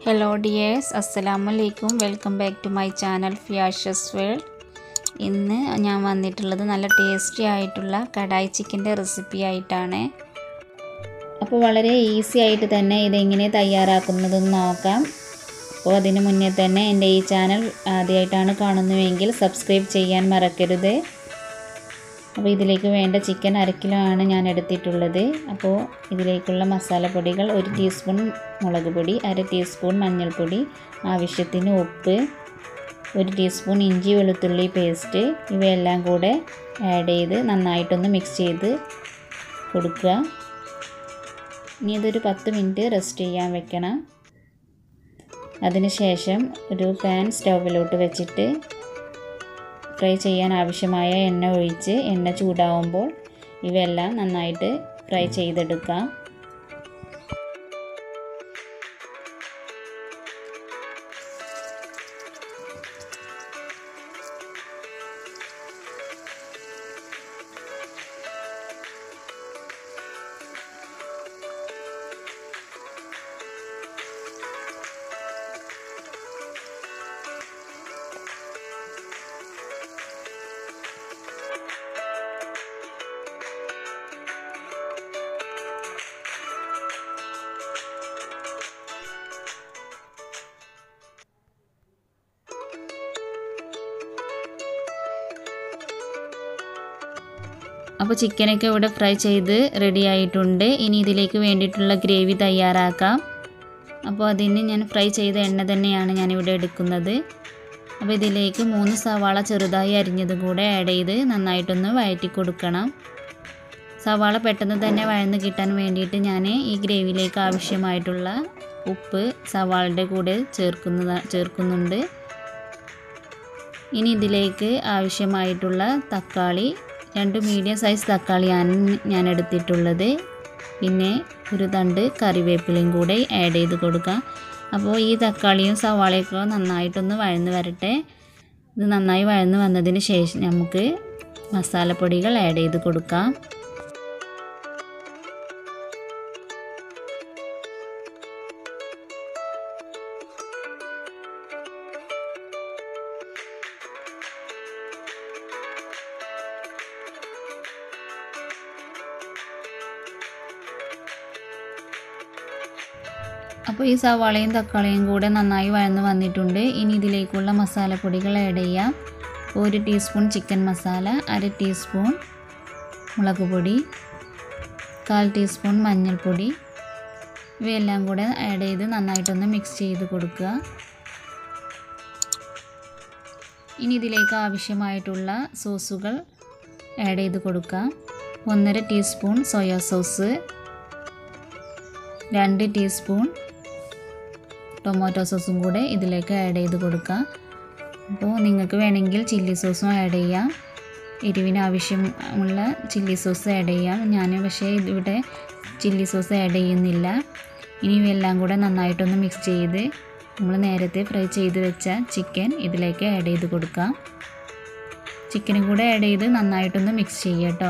hello dears അസ്സലാമു അലൈക്കും welcome back to my channel Fiyash's world ഇന്ന് ഞാൻ വന്നിട്ടുള്ളത് നല്ല ടേസ്റ്റി ആയിട്ടുള്ള കടായി ചിക്കൻ്റെ റെസിപ്പി ആയിട്ടാണ് അപ്പോൾ വളരെ ഈസി ആയിട്ട് തന്നെ ഇതെങ്ങനെ തയ്യാറാക്കുന്നതെന്ന് നോക്കാം അപ്പോൾ അതിന് മുന്നേ തന്നെ എൻ്റെ ഈ ചാനൽ ആദ്യമായിട്ടാണ് കാണുന്നുവെങ്കിൽ സബ്സ്ക്രൈബ് ചെയ്യാൻ മറക്കരുത് അപ്പോൾ ഇതിലേക്ക് വേണ്ട ചിക്കൻ അര കിലോ ആണ് ഞാൻ എടുത്തിട്ടുള്ളത് അപ്പോൾ ഇതിലേക്കുള്ള മസാലപ്പൊടികൾ ഒരു ടീസ്പൂൺ മുളക് പൊടി അര ടീസ്പൂൺ മഞ്ഞൾപ്പൊടി ആവശ്യത്തിന് ഉപ്പ് ഒരു ടീസ്പൂൺ ഇഞ്ചി വെളുത്തുള്ളി പേസ്റ്റ് ഇവയെല്ലാം കൂടെ ആഡ് ചെയ്ത് നന്നായിട്ടൊന്ന് മിക്സ് ചെയ്ത് കൊടുക്കുക ഇനി ഇതൊരു പത്ത് മിനിറ്റ് റെസ്റ്റ് ചെയ്യാൻ വെക്കണം അതിനുശേഷം ഒരു പാൻ സ്റ്റൗവിലോട്ട് വെച്ചിട്ട് ഫ്രൈ ചെയ്യാൻ ആവശ്യമായ എണ്ണ ഒഴിച്ച് എണ്ണ ചൂടാവുമ്പോൾ ഇവയെല്ലാം നന്നായിട്ട് ഫ്രൈ ചെയ്തെടുക്കാം അപ്പോൾ ചിക്കനൊക്കെ ഇവിടെ ഫ്രൈ ചെയ്ത് റെഡി ആയിട്ടുണ്ട് ഇനി ഇതിലേക്ക് വേണ്ടിയിട്ടുള്ള ഗ്രേവി തയ്യാറാക്കാം അപ്പോൾ അതിന് ഞാൻ ഫ്രൈ ചെയ്ത എണ്ണ തന്നെയാണ് ഞാനിവിടെ എടുക്കുന്നത് അപ്പോൾ ഇതിലേക്ക് മൂന്ന് സവാള ചെറുതായി അരിഞ്ഞതും കൂടെ ആഡ് ചെയ്ത് നന്നായിട്ടൊന്ന് വഴറ്റി കൊടുക്കണം സവാള പെട്ടെന്ന് തന്നെ വഴന്ന് കിട്ടാൻ വേണ്ടിയിട്ട് ഞാൻ ഈ ഗ്രേവിയിലേക്ക് ആവശ്യമായിട്ടുള്ള ഉപ്പ് സവാളയുടെ കൂടെ ചേർക്കുന്ന ചേർക്കുന്നുണ്ട് ഇനി ഇതിലേക്ക് ആവശ്യമായിട്ടുള്ള തക്കാളി രണ്ട് മീഡിയം സൈസ് തക്കാളിയാണ് ഞാൻ എടുത്തിട്ടുള്ളത് പിന്നെ ഒരു തണ്ട് കറിവേപ്പിലയും കൂടെ ആഡ് ചെയ്ത് കൊടുക്കാം അപ്പോൾ ഈ തക്കാളിയും സവാളയൊക്കെ നന്നായിട്ടൊന്ന് വഴന്ന് വരട്ടെ ഇത് നന്നായി വഴന്ന് വന്നതിന് ശേഷം നമുക്ക് മസാലപ്പൊടികൾ ആഡ് ചെയ്ത് കൊടുക്കാം അപ്പോൾ ഈ സവാളയും തക്കാളിയും കൂടെ നന്നായി വഴന്ന് വന്നിട്ടുണ്ട് ഇനി ഇതിലേക്കുള്ള മസാലപ്പൊടികൾ ആഡ് ചെയ്യാം ഒരു ടീസ്പൂൺ ചിക്കൻ മസാല അര ടീസ്പൂൺ മുളക് പൊടി കാൽ ടീസ്പൂൺ മഞ്ഞൾപ്പൊടി ഇവയെല്ലാം കൂടെ ആഡ് ചെയ്ത് നന്നായിട്ടൊന്ന് മിക്സ് ചെയ്ത് കൊടുക്കുക ഇനി ഇതിലേക്ക് ആവശ്യമായിട്ടുള്ള സോസുകൾ ആഡ് ചെയ്ത് കൊടുക്കാം ഒന്നര ടീസ്പൂൺ സോയാ സോസ് രണ്ട് ടീസ്പൂൺ ടൊമാറ്റോ സോസും കൂടെ ഇതിലേക്ക് ആഡ് ചെയ്ത് കൊടുക്കാം അപ്പോൾ നിങ്ങൾക്ക് വേണമെങ്കിൽ ചില്ലി സോസും ആഡ് ചെയ്യാം എരിവിന് ആവശ്യമുള്ള ചില്ലി സോസ് ആഡ് ചെയ്യാം ഞാൻ പക്ഷേ ഇവിടെ ചില്ലി സോസ് ആഡ് ചെയ്യുന്നില്ല ഇനി ഇവയെല്ലാം കൂടെ നന്നായിട്ടൊന്ന് മിക്സ് ചെയ്ത് നമ്മൾ നേരത്തെ ഫ്രൈ ചെയ്ത് വെച്ച ചിക്കൻ ഇതിലേക്ക് ആഡ് ചെയ്ത് കൊടുക്കാം ചിക്കനും കൂടെ ആഡ് ചെയ്ത് നന്നായിട്ടൊന്ന് മിക്സ് ചെയ്യുക കേട്ടോ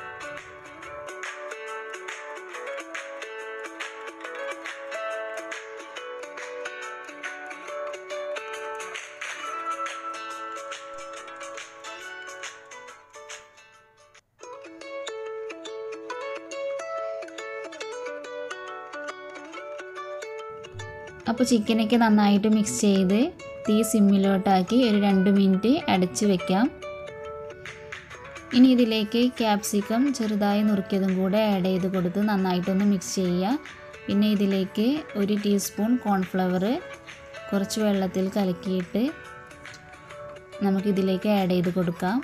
അപ്പോൾ ചിക്കനൊക്കെ നന്നായിട്ട് മിക്സ് ചെയ്ത് തീ സിമ്മിലോട്ടാക്കി ഒരു രണ്ട് മിനിറ്റ് അടച്ച് വെക്കാം ഇനി ഇതിലേക്ക് ക്യാപ്സിക്കം ചെറുതായി നുറുക്കിയതും കൂടെ ആഡ് ചെയ്ത് കൊടുത്ത് നന്നായിട്ടൊന്ന് മിക്സ് ചെയ്യുക പിന്നെ ഇതിലേക്ക് ഒരു ടീസ്പൂൺ കോൺഫ്ലവർ കുറച്ച് വെള്ളത്തിൽ കലക്കിയിട്ട് നമുക്കിതിലേക്ക് ആഡ് ചെയ്ത് കൊടുക്കാം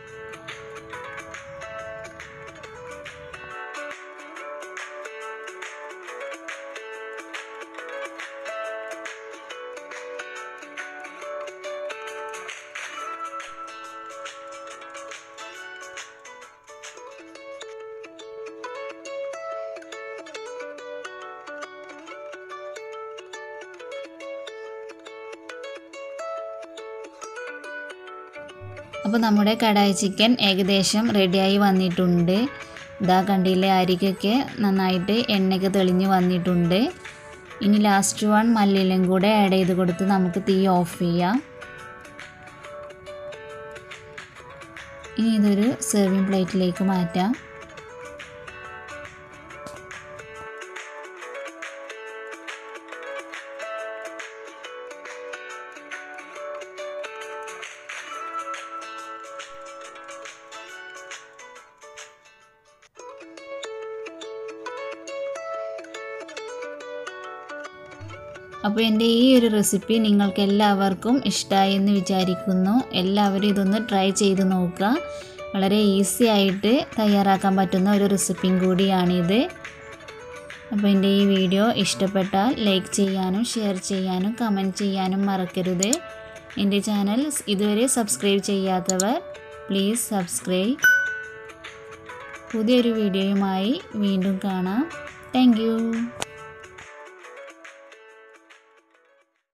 അപ്പോൾ നമ്മുടെ കടായി ചിക്കൻ ഏകദേശം റെഡിയായി വന്നിട്ടുണ്ട് ഇതാ കണ്ടില്ലേ അരിക്കൊക്കെ നന്നായിട്ട് എണ്ണയൊക്കെ തെളിഞ്ഞ് വന്നിട്ടുണ്ട് ഇനി ലാസ്റ്റ് വൺ മല്ലിയിലും കൂടെ ആഡ് ചെയ്ത് കൊടുത്ത് നമുക്ക് തീ ഓഫ് ചെയ്യാം ഇനി ഇതൊരു സെർവിങ് പ്ലേറ്റിലേക്ക് മാറ്റാം അപ്പോൾ എൻ്റെ ഈ ഒരു റെസിപ്പി നിങ്ങൾക്ക് എല്ലാവർക്കും ഇഷ്ടമായി എന്ന് വിചാരിക്കുന്നു എല്ലാവരും ഇതൊന്ന് ട്രൈ ചെയ്ത് നോക്കുക വളരെ ഈസി ആയിട്ട് തയ്യാറാക്കാൻ പറ്റുന്ന ഒരു റെസിപ്പിയും കൂടിയാണിത് അപ്പോൾ എൻ്റെ ഈ വീഡിയോ ഇഷ്ടപ്പെട്ടാൽ ലൈക്ക് ചെയ്യാനും ഷെയർ ചെയ്യാനും കമൻറ്റ് ചെയ്യാനും മറക്കരുത് എൻ്റെ ചാനൽ ഇതുവരെ സബ്സ്ക്രൈബ് ചെയ്യാത്തവർ പ്ലീസ് സബ്സ്ക്രൈബ് പുതിയൊരു വീഡിയോയുമായി വീണ്ടും കാണാം താങ്ക്